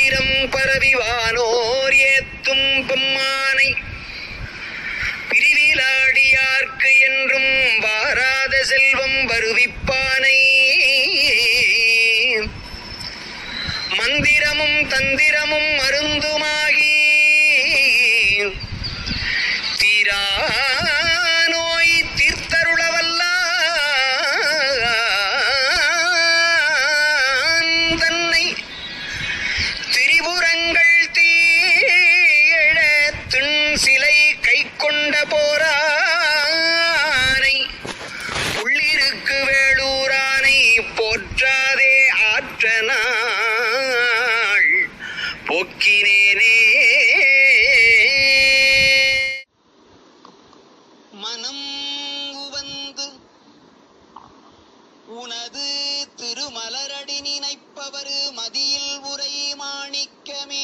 ஆயிரம் பரவிவானோர் ஏத்தும் பெம்மானை பிரிவிலாடியார்க்கு என்றும் வாராத செல்வம் வருவிப்பானை மந்திரமும் தந்திரமும் மருந்துமாகி தீரா நோய் தீர்த்தருளவல்லான் தன்னை திரிபுரங்கள் தீழ திண் சிலை கை கொண்ட போரானை உள்ளிருக்கு வேளூரானை போற்றாதே ஆற்ற நாள் போக்கினேனே மனம் உவந்து உனது திருமலரடி நினைப்பவர் மதியில் உரை மாணிக்கமே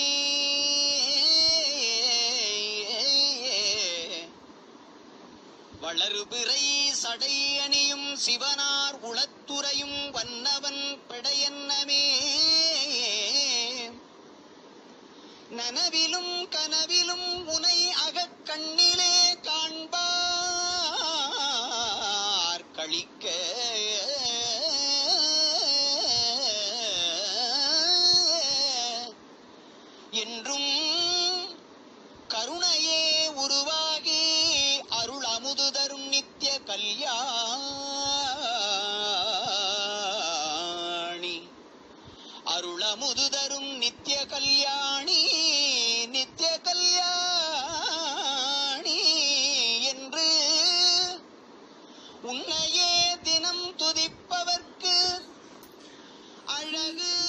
வளர்பிறை சடை அணியும் சிவனார் உளத்துறையும் வன்னவன் பெடையன்னமே நனவிலும் கனவிலும் உனை அகக் கண்ணிலே காண்பார் கழிக்க என்றும் கருணையே உருவாகி அருள் அமுது தரும் நித்திய கல்யாணி அருளமுது தரும் நித்திய கல்யாணி நித்திய கல்யாணி என்று உன்னையே தினம் துதிப்பவர்க்கு அழகு